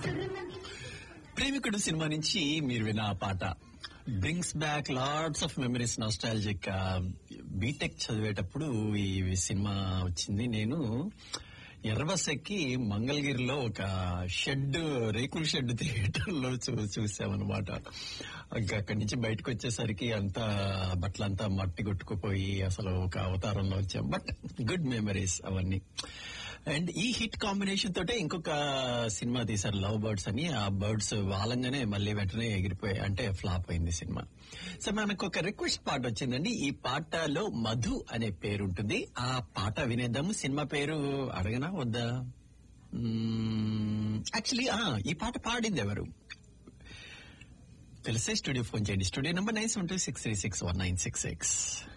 ప్రేమికుడు సినిమా నుంచి మీరు విన్న ఆ పాట brings back lots of memories nostalgic BTech చదివేటప్పుడు ఈ సినిమా వచ్చింది నేను ఎర్రబస్ ఎక్కి మంగళగిరిలో ఒక షెడ్ రేకుల షెడ్ థియేటర్ లో చూ చూసామన్నమాట ఇంకా అక్కడి నుంచి బయటకు వచ్చేసరికి అంతా బట్టలంతా మట్టి కొట్టుకుపోయి అసలు ఒక అవతారంలో వచ్చాం బట్ గుడ్ మెమరీస్ అవన్నీ అండ్ ఈ హిట్ కాంబినేషన్ తోటే ఇంకొక సినిమా తీశారు లవ్ బర్డ్స్ అని ఆ బర్డ్స్ వాలంగానే మళ్ళీ వెంటనే ఎగిరిపోయాయి అంటే ఫ్లాప్ అయింది సినిమా సో మనకు ఒక రిక్వెస్ట్ పాట వచ్చిందండి ఈ పాటలో మధు అనే పేరు ఉంటుంది ఆ పాట వినేద్దాము సినిమా పేరు అడగనా వద్దా యాక్చువల్లీ ఈ పాట పాడింది ఎవరు తెలిసే స్టూడియో ఫోన్ చేయండి studio number nine seven two six three six one nine six six